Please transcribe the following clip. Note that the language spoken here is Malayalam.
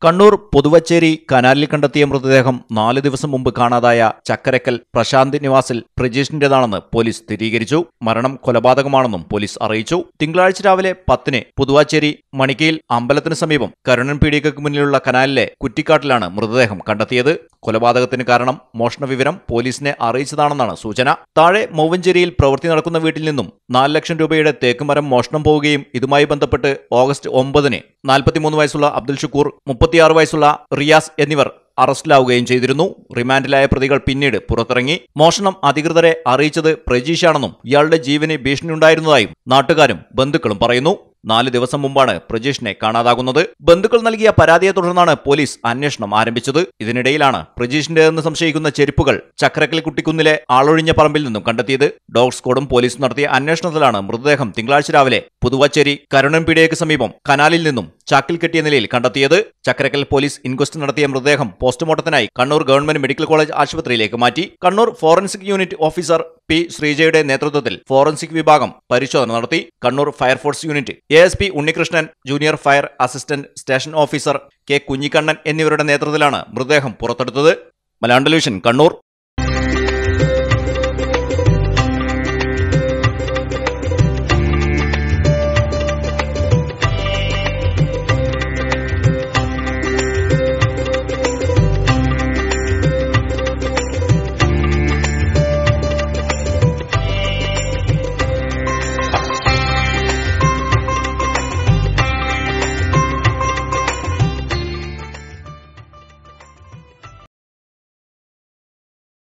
കണ്ണൂർ പുതുവച്ചേരി കനാലിൽ കണ്ടെത്തിയ മൃതദേഹം നാല് ദിവസം മുമ്പ് കാണാതായ ചക്കരക്കൽ പ്രശാന്ത് നിവാസിൽ പ്രജീഷിന്റേതാണെന്ന് പോലീസ് സ്ഥിരീകരിച്ചു മരണം കൊലപാതകമാണെന്നും പോലീസ് അറിയിച്ചു തിങ്കളാഴ്ച രാവിലെ പത്തിന് പുതുവാച്ചേരി മണിക്കയിൽ അമ്പലത്തിന് സമീപം കരുണൻ പീടികയ്ക്ക് മുന്നിലുള്ള കനാലിലെ കുറ്റിക്കാട്ടിലാണ് മൃതദേഹം കണ്ടെത്തിയത് കൊലപാതകത്തിന് കാരണം മോഷണ വിവരം പോലീസിനെ അറിയിച്ചതാണെന്നാണ് സൂചന താഴെ മൗവഞ്ചേരിയിൽ പ്രവൃത്തി നടക്കുന്ന വീട്ടിൽ നിന്നും നാല് ലക്ഷം രൂപയുടെ തേക്കുമരം മോഷണം പോവുകയും ഇതുമായി ബന്ധപ്പെട്ട് ഓഗസ്റ്റ് ഒമ്പതിന് നാൽപ്പത്തിമൂന്ന് വയസ്സുള്ള അബ്ദുൽ ഷുക്കൂർ മുപ്പത്തിയാറ് വയസ്സുള്ള റിയാസ് എന്നിവർ അറസ്റ്റിലാവുകയും ചെയ്തിരുന്നു റിമാൻഡിലായ പ്രതികൾ പിന്നീട് പുറത്തിറങ്ങി മോഷണം അധികൃതരെ അറിയിച്ചത് പ്രജീഷാണെന്നും ഇയാളുടെ ജീവന് ഭീഷണിയുണ്ടായിരുന്നതായും നാട്ടുകാരും ബന്ധുക്കളും പറയുന്നു നാല് ദിവസം മുമ്പാണ് പ്രജീഷിനെ കാണാതാകുന്നത് ബന്ധുക്കൾ നൽകിയ പരാതിയെ തുടർന്നാണ് പോലീസ് അന്വേഷണം ആരംഭിച്ചത് ഇതിനിടയിലാണ് പ്രജീഷിന്റേതെന്ന് സംശയിക്കുന്ന ചെരുപ്പുകൾ ചക്രക്കൽ കുട്ടിക്കുന്നിലെ ആളൊഴിഞ്ഞ പറമ്പിൽ നിന്നും കണ്ടെത്തിയത് ഡോഗ് സ്ക്വാഡും പോലീസും നടത്തിയ അന്വേഷണത്തിലാണ് മൃതദേഹം തിങ്കളാഴ്ച രാവിലെ പുതുവച്ചേരി കരുണൻപീടിയയ്ക്ക് സമീപം കനാലിൽ നിന്നും ചാക്കിൽ കെട്ടിയ നിലയിൽ കണ്ടെത്തിയത് ചക്രക്കൽ പോലീസ് ഇൻക്വസ്റ്റ് നടത്തിയ മൃതദേഹം പോസ്റ്റ്മോർട്ടത്തിനായി കണ്ണൂർ ഗവൺമെന്റ് മെഡിക്കൽ കോളേജ് ആശുപത്രിയിലേക്ക് മാറ്റി Kannur forensic unit officer P ശ്രീജയുടെ നേതൃത്വത്തിൽ ഫോറൻസിക് വിഭാഗം പരിശോധന നടത്തി Kannur fire force unit A S P Unnikrishnan junior fire assistant station officer K Kunhikannan എന്നിവരുടെ നേതൃത്വത്തിലാണ് മൃതദേഹം പുറത്തെടുത്തത് മലയാളം ടെലിവിഷൻ കണ്ണൂർ